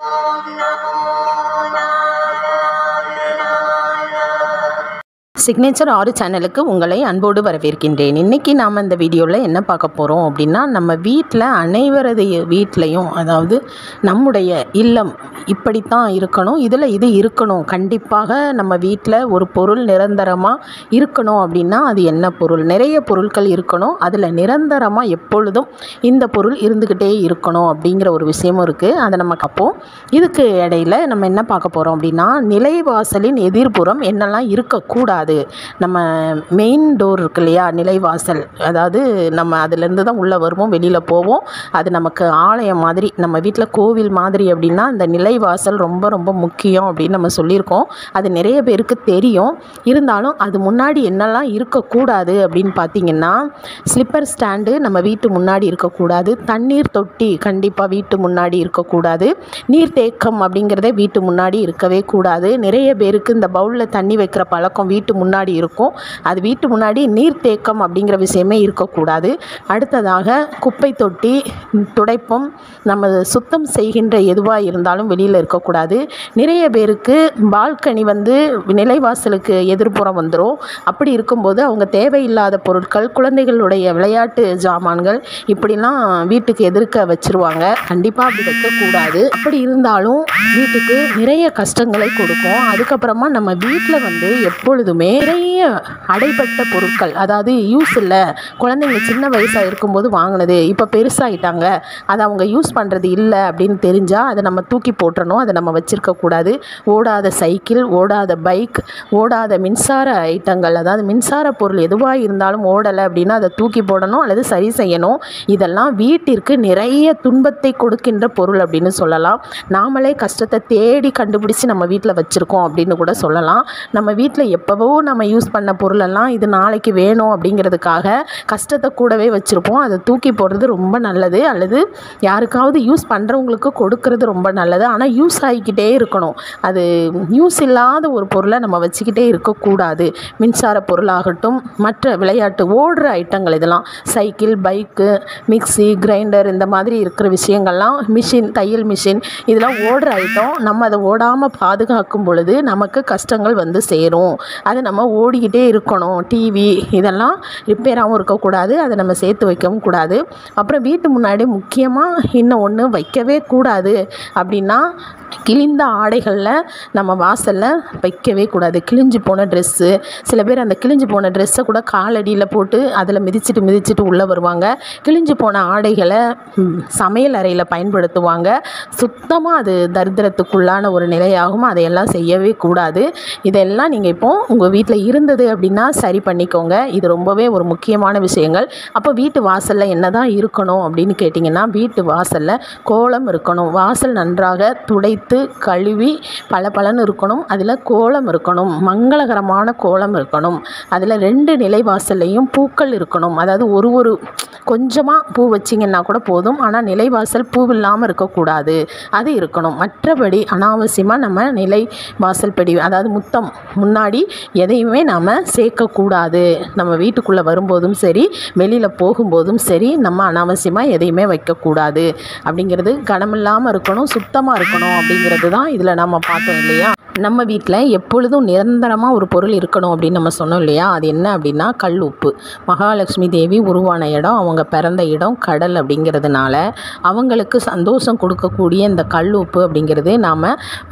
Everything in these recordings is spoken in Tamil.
சிக்னேச்சர் ஆறு சேனலுக்கு உங்களை அன்போடு வரவேற்கின்றேன் இன்றைக்கி நாம் இந்த வீடியோவில் என்ன பார்க்க போகிறோம் அப்படின்னா நம்ம வீட்டில் அனைவரது வீட்லேயும் அதாவது நம்முடைய இல்லம் இப்படித்தான் இருக்கணும் இதில் இது இருக்கணும் கண்டிப்பாக நம்ம வீட்டில் ஒரு பொருள் நிரந்தரமாக இருக்கணும் அப்படின்னா அது என்ன பொருள் நிறைய பொருட்கள் இருக்கணும் அதில் நிரந்தரமாக எப்பொழுதும் இந்த பொருள் இருந்துக்கிட்டே இருக்கணும் அப்படிங்கிற ஒரு விஷயமும் இருக்குது அதை நம்ம கப்போம் இதுக்கு இடையில நம்ம என்ன பார்க்க போகிறோம் அப்படின்னா நிலைவாசலின் எதிர்ப்புறம் என்னெல்லாம் இருக்கக்கூடாது நம்ம மெயின் டோர் இருக்கு இல்லையா நிலைவாசல் அதாவது நம்ம அதுலேருந்து தான் உள்ளே வருவோம் வெளியில் போவோம் அது நமக்கு ஆலயம் மாதிரி நம்ம வீட்டில் கோவில் மாதிரி அப்படின்னா இந்த நிலைவாசல் ரொம்ப ரொம்ப முக்கியம் அப்படின்னு நம்ம சொல்லியிருக்கோம் அது நிறைய பேருக்கு தெரியும் இருந்தாலும் அது முன்னாடி என்னெல்லாம் இருக்கக்கூடாது அப்படின்னு பார்த்தீங்கன்னா ஸ்லிப்பர் ஸ்டாண்டு நம்ம வீட்டு முன்னாடி இருக்கக்கூடாது தண்ணீர் தொட்டி கண்டிப்பாக வீட்டு முன்னாடி இருக்கக்கூடாது நீர்த்தேக்கம் அப்படிங்கிறதே வீட்டு முன்னாடி இருக்கவே கூடாது நிறைய பேருக்கு இந்த பவுலில் தண்ணி வைக்கிற பழக்கம் வீட்டு முன்னாடி இருக்கும் அது வீட்டு முன்னாடி நீர்த்தேக்கம் அப்படிங்கிற விஷயமே இருக்கக்கூடாது அடுத்ததாக குப்பை தொட்டி துடைப்பம் நம்ம சுத்தம் செய்கின்ற எதுவாக இருந்தாலும் வெளியில் இருக்கக்கூடாது நிறைய பேருக்கு பால்கனி வந்து நிலைவாசலுக்கு எதிர்ப்புறம் வந்துடும் அப்படி இருக்கும்போது அவங்க தேவையில்லாத பொருட்கள் குழந்தைகளுடைய விளையாட்டு ஜாமான்கள் இப்படிலாம் வீட்டுக்கு எதிர்க்க வச்சிருவாங்க கண்டிப்பாக அப்படி வைக்கக்கூடாது அப்படி இருந்தாலும் வீட்டுக்கு நிறைய கஷ்டங்களை கொடுக்கும் அதுக்கப்புறமா நம்ம வீட்டில் வந்து எப்பொழுதுமே நிறைய அடைபட்ட பொருட்கள் அதாவது யூஸ் இல்லை குழந்தைங்க சின்ன வயசாக இருக்கும்போது வாங்கினது இப்போ பெருசாகிட்டாங்க அதை அவங்க யூஸ் பண்ணுறது இல்லை அப்படின்னு தெரிஞ்சால் அதை நம்ம தூக்கி போட்டுறணும் அதை நம்ம வச்சுருக்கக்கூடாது ஓடாத சைக்கிள் ஓடாத பைக் ஓடாத மின்சார ஐட்டங்கள் அதாவது மின்சார பொருள் எதுவாக இருந்தாலும் ஓடலை அப்படின்னா அதை தூக்கி போடணும் அல்லது சரி செய்யணும் இதெல்லாம் வீட்டிற்கு நிறைய துன்பத்தை கொடுக்கின்ற பொருள் அப்படின்னு சொல்லலாம் நாமளே கஷ்டத்தை தேடி கண்டுபிடிச்சி நம்ம வீட்டில் வச்சுருக்கோம் அப்படின்னு கூட சொல்லலாம் நம்ம வீட்டில் எப்போவோ நம்ம யூஸ் பண்ண பொருளெல்லாம் இது நாளைக்கு வேணும் அப்படிங்கிறதுக்காக கஷ்டத்தை கூடவே வச்சுருப்போம் அதை தூக்கி போடுறது ரொம்ப நல்லது அல்லது யாருக்காவது யூஸ் பண்ணுறவங்களுக்கு கொடுக்கறது ரொம்ப நல்லது ஆனால் யூஸ் ஆகிக்கிட்டே இருக்கணும் அது யூஸ் இல்லாத ஒரு பொருளை நம்ம வச்சுக்கிட்டே இருக்கக்கூடாது மின்சார பொருளாகட்டும் மற்ற விளையாட்டு ஓடுற ஐட்டங்கள் இதெல்லாம் சைக்கிள் பைக்கு மிக்ஸி கிரைண்டர் இந்த மாதிரி இருக்கிற விஷயங்கள்லாம் மிஷின் தையல் மிஷின் இதெல்லாம் ஓடுற ஐட்டம் நம்ம அதை ஓடாமல் பாதுகாக்கும் பொழுது நமக்கு கஷ்டங்கள் வந்து சேரும் அது நம்ம ஓடிக்கிட்டே இருக்கணும் டிவி இதெல்லாம் ரிப்பேராகவும் இருக்கக்கூடாது அதை நம்ம சேர்த்து வைக்கவும் கூடாது அப்புறம் வீட்டு முன்னாடி முக்கியமாக இன்னும் ஒன்று வைக்கவே கூடாது அப்படின்னா கிழிந்த ஆடைகளில் நம்ம வாசலில் வைக்கவே கூடாது கிழிஞ்சு போன ட்ரெஸ்ஸு சில பேர் அந்த கிழிஞ்சு போன ட்ரெஸ்ஸை கூட காலடியில் போட்டு அதில் மிதிச்சிட்டு மிதிச்சிட்டு உள்ளே வருவாங்க கிழிஞ்சு போன ஆடைகளை ம், சமையல் அறையில் பயன்படுத்துவாங்க சுத்தமாக அது தரித்திரத்துக்குள்ளான ஒரு நிலையாகும் அதையெல்லாம் செய்யவே கூடாது இதெல்லாம் நீங்கள் இப்போ உங்கள் வீட்டில் இருந்தது அப்படின்னா சரி பண்ணிக்கோங்க இது ரொம்பவே ஒரு முக்கியமான விஷயங்கள் அப்போ வீட்டு வாசலில் என்ன தான் இருக்கணும் அப்படின்னு கேட்டிங்கன்னா வீட்டு வாசலில் கோலம் இருக்கணும் வாசல் நன்றாக துடைத்து கழுவி பளபளன்னு இருக்கணும் அதில் கோலம் இருக்கணும் மங்களகரமான கோலம் இருக்கணும் அதில் ரெண்டு நிலை வாசல்லையும் பூக்கள் இருக்கணும் அதாவது ஒரு ஒரு கொஞ்சமாக பூ வச்சிங்கன்னா கூட போதும் ஆனால் நிலைவாசல் பூ இல்லாமல் இருக்கக்கூடாது அது இருக்கணும் மற்றபடி அனாவசியமாக நம்ம நிலை வாசல் படி அதாவது முத்தம் முன்னாடி எதையுமே நாம் சேர்க்கக்கூடாது நம்ம வீட்டுக்குள்ளே வரும்போதும் சரி வெளியில் போகும்போதும் சரி நம்ம அனாவசியமாக எதையுமே வைக்கக்கூடாது அப்படிங்கிறது கனமில்லாமல் இருக்கணும் சுத்தமாக இருக்கணும் அப்படிங்கிறது தான் இதில் நம்ம பார்த்தோம் இல்லையா நம்ம வீட்டில் எப்பொழுதும் நிரந்தரமாக ஒரு பொருள் இருக்கணும் அப்படின்னு நம்ம சொன்னோம் இல்லையா அது என்ன அப்படின்னா கல் உப்பு மகாலட்சுமி தேவி உருவான இடம் அவங்க பிறந்த இடம் கடல் அப்படிங்கிறதுனால அவங்களுக்கு சந்தோஷம் கொடுக்கக்கூடிய இந்த கல் உப்பு அப்படிங்கிறது நாம்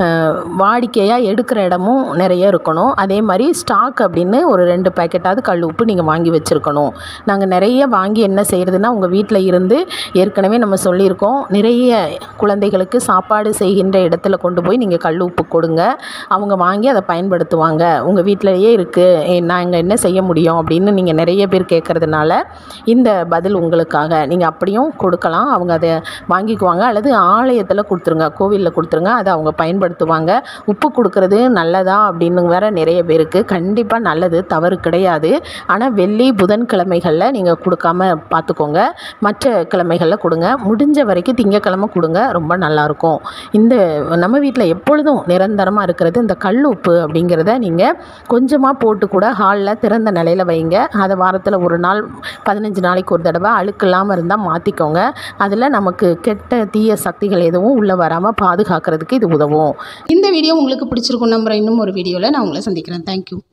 வாடிக்கையாக எடுக்கிற இடமும் நிறைய இருக்கணும் அதே மாதிரி ஸ்டாக் அப்படின்னு ஒரு ரெண்டு பேக்கெட்டாவது கல் உப்பு நீங்கள் வாங்கி வச்சுருக்கணும் நாங்கள் நிறைய வாங்கி என்ன செய்கிறதுனா உங்கள் வீட்டில் இருந்து ஏற்கனவே நம்ம சொல்லியிருக்கோம் நிறைய குழந்தைகளுக்கு சாப்பாடு செய்கின்ற இடத்துல கொண்டு போய் நீங்கள் கல் உப்பு கொடுங்க அவங்க வாங்கி அதை பயன்படுத்துவாங்க உங்கள் வீட்டிலேயே இருக்குது நாங்கள் என்ன செய்ய முடியும் அப்படின்னு நீங்கள் நிறைய பேர் கேட்குறதுனால இந்த பதில் உங்களுக்காக நீங்கள் அப்படியும் கொடுக்கலாம் அவங்க அதை வாங்கிக்குவாங்க அல்லது ஆலயத்தில் கொடுத்துருங்க கோவிலில் கொடுத்துருங்க அதை அவங்க பயன்படுத்துவாங்க உப்பு கொடுக்கறது நல்லதா அப்படின்னு வேற நிறைய பேருக்கு கண்டிப்பாக நல்லது தவறு கிடையாது ஆனால் வெள்ளி புதன்கிழமைகளில் நீங்கள் கொடுக்காம பார்த்துக்கோங்க மற்ற கிழமைகளில் கொடுங்க முடிஞ்ச வரைக்கும் திங்கக்கிழமை கொடுங்க ரொம்ப நல்லாயிருக்கும் இந்த நம்ம வீட்டில் எப்பொழுதும் நிரந்தரமாக இருக்கிற இருக்கிறது இந்த கல் உப்பு அப்படிங்கிறத நீங்கள் கொஞ்சமாக போட்டு கூட ஹாலில் திறந்த நிலையில் வைங்க அதை வாரத்தில் ஒரு நாள் பதினஞ்சு நாளைக்கு ஒரு தடவை அழுக்கு இல்லாமல் இருந்தால் மாற்றிக்கோங்க அதில் நமக்கு கெட்ட தீய சக்திகள் எதுவும் உள்ளே வராமல் பாதுகாக்கிறதுக்கு இது உதவும் இந்த வீடியோ உங்களுக்கு பிடிச்சிருக்கும் நம்புகிறேன் இன்னும் ஒரு வீடியோவில் நான் உங்களை சந்திக்கிறேன் தேங்க்யூ